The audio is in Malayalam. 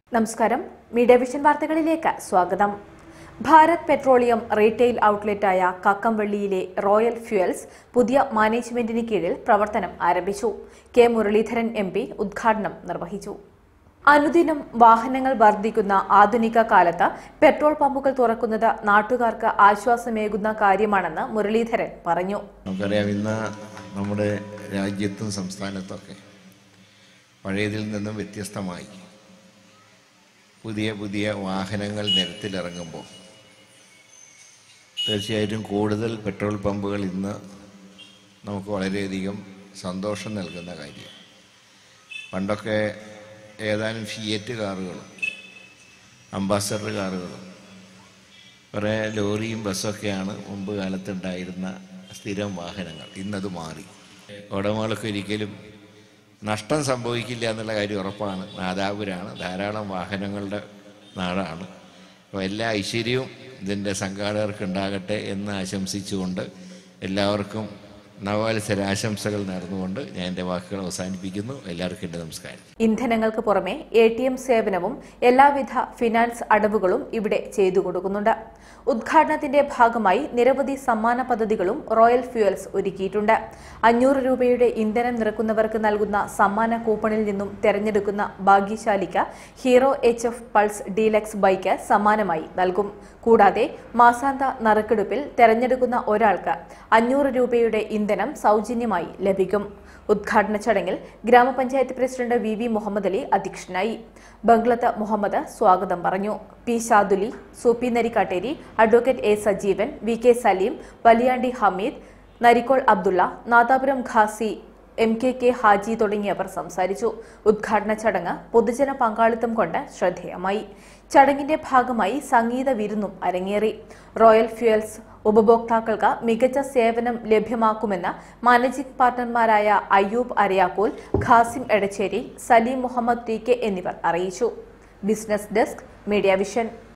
നമസ്കാരം മീഡിയ വിഷൻ വാർത്തകളിലേക്ക് സ്വാഗതം ഭാരത് പെട്രോളിയം റീറ്റെയിൽ ഔട്ട്ലെറ്റായ കക്കംവള്ളിയിലെ റോയൽ ഫ്യൂവൽസ് പുതിയ മാനേജ്മെന്റിന് കീഴിൽ പ്രവർത്തനം ആരംഭിച്ചു കെ മുരളീധരൻ എം പി ഉദ്ഘാടനം നിർവഹിച്ചു അനുദിനം വാഹനങ്ങൾ വർദ്ധിക്കുന്ന ആധുനിക കാലത്ത് പെട്രോൾ പമ്പുകൾ തുറക്കുന്നത് നാട്ടുകാർക്ക് ആശ്വാസമേകുന്ന കാര്യമാണെന്ന് മുരളീധരൻ പറഞ്ഞു നമുക്കറിയാം ഇന്ന് നമ്മുടെ രാജ്യത്തും സംസ്ഥാനത്തൊക്കെ പഴയതിൽ നിന്നും വ്യത്യസ്തമായി പുതിയ പുതിയ വാഹനങ്ങൾ നിരത്തിലിറങ്ങുമ്പോൾ തീർച്ചയായിട്ടും കൂടുതൽ പെട്രോൾ പമ്പുകൾ ഇന്ന് നമുക്ക് വളരെയധികം സന്തോഷം നൽകുന്ന കാര്യം പണ്ടൊക്കെ ഏതാനും ഫിയറ്റ് കാറുകളും അംബാസഡർ കാറുകളും കുറേ ലോറിയും ബസ്സൊക്കെയാണ് മുമ്പ് കാലത്തുണ്ടായിരുന്ന സ്ഥിരം വാഹനങ്ങൾ ഇന്നത് മാറി ഉടമകൾക്ക് ഒരിക്കലും നഷ്ടം സംഭവിക്കില്ല എന്നുള്ള കാര്യം ഉറപ്പാണ് നാദാപുരാണ് ധാരാളം വാഹനങ്ങളുടെ നാടാണ് അപ്പോൾ എല്ലാ ഐശ്വര്യവും ഇതിൻ്റെ സംഘാടകർക്ക് ഉണ്ടാകട്ടെ എന്ന് ആശംസിച്ചുകൊണ്ട് എല്ലാവർക്കും നവവത്സര ആശംസകൾ നേർന്നുകൊണ്ട് ഞാൻ എൻ്റെ വാക്കുകൾ അവസാനിപ്പിക്കുന്നു എല്ലാവർക്കും എൻ്റെ നമസ്കാരം ഇന്ധനങ്ങൾക്ക് പുറമെ എ ടി എം സേവനവും എല്ലാവിധ ഫിനാൻസ് അടവുകളും ഇവിടെ ചെയ്തു കൊടുക്കുന്നുണ്ട് ഉദ്ഘാടനത്തിന്റെ ഭാഗമായി നിരവധി സമ്മാന പദ്ധതികളും റോയൽ ഫ്യൂവൽസ് ഒരുക്കിയിട്ടുണ്ട് അഞ്ഞൂറ് രൂപയുടെ ഇന്ധനം നിറക്കുന്നവർക്ക് നൽകുന്ന സമ്മാന കൂപ്പണിൽ നിന്നും തെരഞ്ഞെടുക്കുന്ന ഭാഗ്യശാലിക്ക് Hero H F pulse deluxe bike സമ്മാനമായി നൽകും കൂടാതെ മാസാന്ത നറുക്കെടുപ്പിൽ തെരഞ്ഞെടുക്കുന്ന ഒരാൾക്ക് അഞ്ഞൂറ് രൂപയുടെ ഇന്ധനം സൗജന്യമായി ലഭിക്കും ഉദ്ഘാടന ചടങ്ങിൽ ഗ്രാമപഞ്ചായത്ത് president V V Muhammad Ali അധ്യക്ഷനായി ബംഗ്ലത്ത് മുഹമ്മദ് സ്വാഗതം പറഞ്ഞു P Shaduli Supi Narikkatteri advocate A Sajeevan V K Saleem Valiyandi Hameed Narikkol Abdulla Nadapuram Qazi M K K Haji തുടങ്ങിയവർ സംസാരിച്ചു ഉദ്ഘാടന ചടങ്ങ് പൊതുജന പങ്കാളിത്തം കൊണ്ട് ശ്രദ്ധേയമായി ചടങ്ങിന്റെ ഭാഗമായി സംഗീത വിരുന്നും അരങ്ങേറി റോയൽ ഫ്യൂവൽസ് ഉപഭോക്താക്കൾക്ക് മികച്ച സേവനം ലഭ്യമാക്കുമെന്ന് മാനേജിംഗ് പാർട്ണർമാരായ അയ്യൂബ് അരയാക്കോൽ ഖാസിം എടച്ചേരി സലീം മുഹമ്മദ് ടി കെ എന്നിവർ അറിയിച്ചു ബിസിനസ് ഡെസ്ക് മീഡിയ വിഷൻ